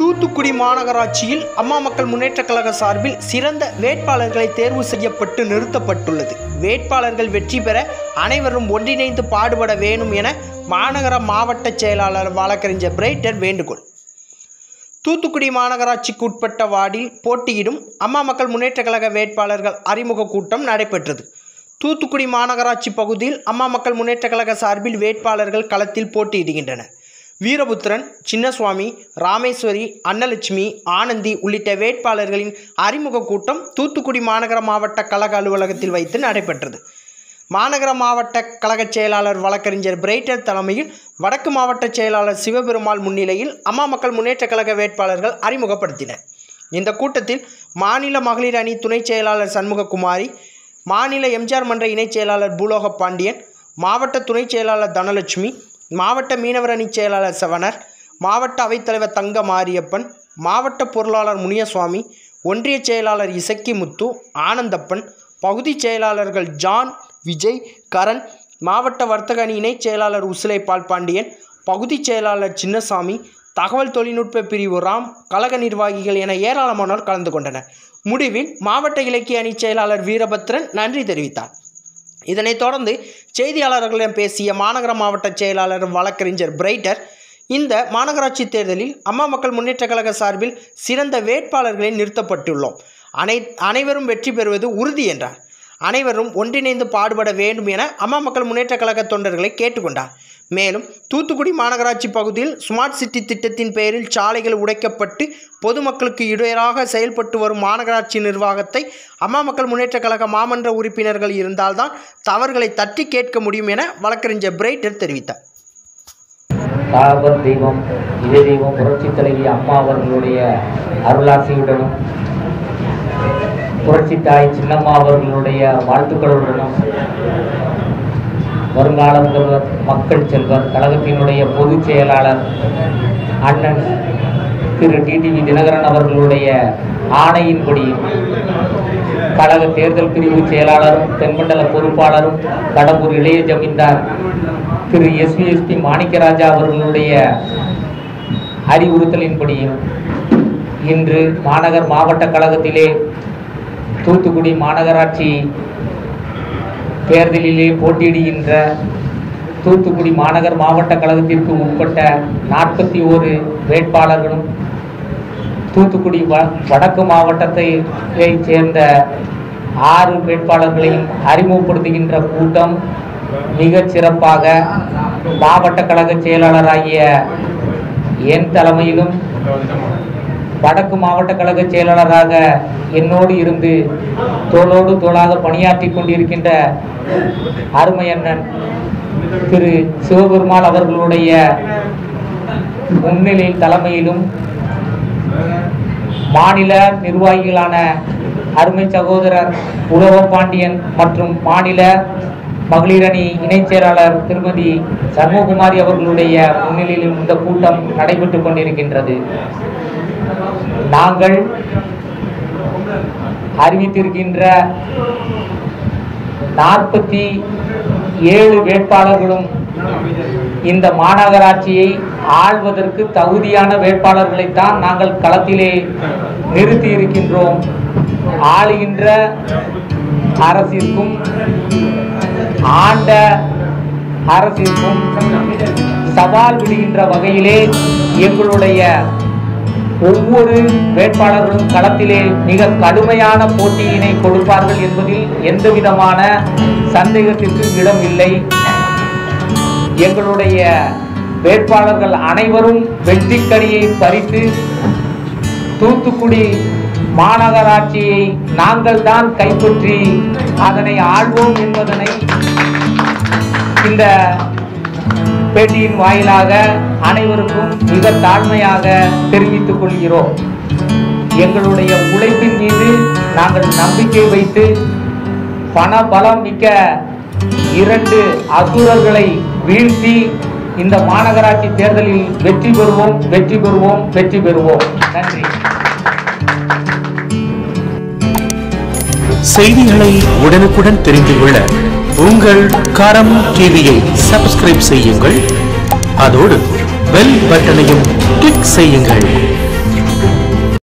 தூத்துக்குடி மாநகராட்சியில் அம்மா மக்கள் முன்னேற்றக் கழக சார்பில் சிறந்த வேட்பாளர்களை தேர்வு செய்யப்பட்டு நிறுத்தப்பட்டுள்ளது வேட்பாளர்கள் வெற்றி பெற அனைவரும் ஒன்றிணைந்து பாடுபட வேணும் என மாநகர மாவட்ட செயலாளர் வழக்கறிஞர் பிரைட்டர் வேண்டுகோள் தூத்துக்குடி மாநகராட்சிக்கு உட்பட்ட வார்டில் போட்டியிடும் அம்மா மக்கள் முன்னேற்றக் கழக வேட்பாளர்கள் அறிமுக கூட்டம் நடைபெற்றது தூத்துக்குடி மாநகராட்சி பகுதியில் அம்மா மக்கள் முன்னேற்றக் கழக சார்பில் வேட்பாளர்கள் களத்தில் போட்டியிடுகின்றனர் வீரபுத்திரன் சின்னசுவாமி ராமேஸ்வரி அன்னலட்சுமி ஆனந்தி உள்ளிட்ட வேட்பாளர்களின் அறிமுக கூட்டம் தூத்துக்குடி மாநகர மாவட்ட கழக அலுவலகத்தில் வைத்து நடைபெற்றது மாநகர மாவட்ட கழகச் செயலாளர் வழக்கறிஞர் பிரைட்டர் தலைமையில் வடக்கு மாவட்ட செயலாளர் சிவபெருமாள் முன்னிலையில் அம்மா மக்கள் முன்னேற்றக் கழக வேட்பாளர்கள் அறிமுகப்படுத்தினர் இந்த கூட்டத்தில் மாநில மகளிர் அணி துணைச் செயலாளர் சண்முககுமாரி மாநில எம்ஜிஆர் மன்ற இணைச் செயலாளர் பூலோக பாண்டியன் மாவட்ட துணைச் செயலாளர் தனலட்சுமி மாவட்ட மீனவர் அணி செயலாளர் செவனர் மாவட்ட அவைத்தலைவர் தங்க மாரியப்பன் மாவட்ட பொருளாளர் முனியசுவாமி ஒன்றிய செயலாளர் இசக்கி முத்து ஆனந்தப்பன் பகுதி செயலாளர்கள் ஜான் விஜய் கரண் மாவட்ட வர்த்தக அணி இணைச் செயலாளர் உசிலை பால் பாண்டியன் பகுதி செயலாளர் சின்னசாமி தகவல் தொழில்நுட்ப பிரிவு ராம் கழக நிர்வாகிகள் என ஏராளமானோர் கலந்து கொண்டனர் முடிவில் மாவட்ட இலக்கிய அணி செயலாளர் வீரபத்ரன் நன்றி தெரிவித்தார் இதனைத் தொடர்ந்து செய்தியாளர்களிடம் பேசிய மாநகர மாவட்ட செயலாளர் வழக்கறிஞர் பிரைட்டர் இந்த மாநகராட்சி தேர்தலில் அம்மா மக்கள் முன்னேற்றக் கழக சார்பில் சிறந்த வேட்பாளர்களை நிறுத்தப்பட்டுள்ளோம் அனை அனைவரும் வெற்றி பெறுவது உறுதி என்றார் அனைவரும் ஒன்றிணைந்து பாடுபட வேண்டும் என அம்மா மக்கள் முன்னேற்றக் கழக தொண்டர்களை கேட்டுக்கொண்டார் மேலும் தூத்துக்குடி மாநகராட்சி பகுதியில் ஸ்மார்ட் சிட்டி திட்டத்தின் பெயரில் சாலைகள் உடைக்கப்பட்டு பொதுமக்களுக்கு இடையராக செயல்பட்டு வரும் மாநகராட்சி நிர்வாகத்தை அம்மா மக்கள் முன்னேற்றக் கழக மாமன்ற உறுப்பினர்கள் இருந்தால்தான் தவறுகளை தட்டி கேட்க முடியும் என வழக்கறிஞர் பிரைட்டர் தெரிவித்தார் காவல் தெய்வம் இதய தெய்வம் புரட்சித் தலைவி அம்மா அவர்களுடைய அருளாசியுடனும் புரட்சி தாய் சின்னம்மா அவர்களுடைய வாழ்த்துக்களுடனும் வருங்கால முதல்வர் மக்கள் செல்வர் கழகத்தினுடைய பொதுச் செயலாளர் அண்ணன் திரு டிடிவி தினகரன் அவர்களுடைய ஆணையின்படியும் கழக தேர்தல் பிரிவு செயலாளரும் தென்மண்டல பொறுப்பாளரும் கடம்பூர் இளைய ஜமீன்தார் திரு எஸ்விஎஸ்பி மாணிக்கராஜா அவர்களுடைய அறிவுறுத்தலின்படியும் இன்று மாநகர் மாவட்ட கழகத்திலே தூத்துக்குடி மாநகராட்சி தேர்தலிலே போட்டியிடுகின்ற தூத்துக்குடி மாநகர் மாவட்ட கழகத்திற்கு உட்பட்ட நாற்பத்தி ஓரு வேட்பாளர்களும் தூத்துக்குடி வ வடக்கு மாவட்டத்தை சேர்ந்த ஆறு வேட்பாளர்களையும் அறிமுகப்படுத்துகின்ற கூட்டம் மிகச் சிறப்பாக மாவட்ட கழக செயலாளராகிய என் தலைமையிலும் வடக்கு மாவட்ட கழக செயலாளராக என்னோடு இருந்து தோளோடு தோளாக பணியாற்றி கொண்டிருக்கின்ற அருமை அண்ணன் திரு சிவபெருமாள் அவர்களுடைய முன்னிலை தலைமையிலும் மாநில நிர்வாகிகளான அருமை சகோதரர் உலக பாண்டியன் மற்றும் மாநில மகளிரணி இணைச் செயலாளர் திருமதி சண்முககுமாரி அவர்களுடைய முன்னிலையிலும் இந்த கூட்டம் நடைபெற்று கொண்டிருக்கின்றது நாங்கள் அறிவித்திருக்கின்ற நாற்பத்தி ஏழு வேட்பாளர்களும் இந்த மாநகராட்சியை ஆள்வதற்கு தகுதியான வேட்பாளர்களைத்தான் நாங்கள் களத்திலே நிறுத்தி இருக்கின்றோம் ஆளுகின்ற அரசிற்கும் ஆண்ட அரசிற்கும் சவால் விடுகின்ற வகையிலே எங்களுடைய ஒவ்வொரு வேட்பாளர்களும் களத்திலே மிக கடுமையான போட்டியினை கொடுப்பார்கள் என்பதில் எந்த விதமான சந்தேகத்திற்கு இடம் இல்லை எங்களுடைய வேட்பாளர்கள் அனைவரும் வெற்றிக்கடியை பறித்து தூத்துக்குடி மாநகராட்சியை நாங்கள் தான் கைப்பற்றி அதனை ஆள்வோம் என்பதனை இந்த பேட்டியின் வாயிலாக அனைவருக்கும் மிக தாழ்மையாக தெரிவித்துக் கொள்கிறோம் எங்களுடைய உழைப்பின் மீது நாங்கள் நம்பிக்கை வைத்து பண பலம் மிக்க இரண்டு அசுரர்களை வீழ்த்தி இந்த மாநகராட்சி தேர்தலில் வெற்றி பெறுவோம் வெற்றி பெறுவோம் வெற்றி பெறுவோம் நன்றி செய்திகளை உடனுக்குடன் தெரிந்து கொள்ள உங்கள் கரம் டிவியை சப்ஸ்கிரைப் செய்யுங்கள் அதோடு பெல் பட்டனையும் கிளிக் செய்யுங்கள்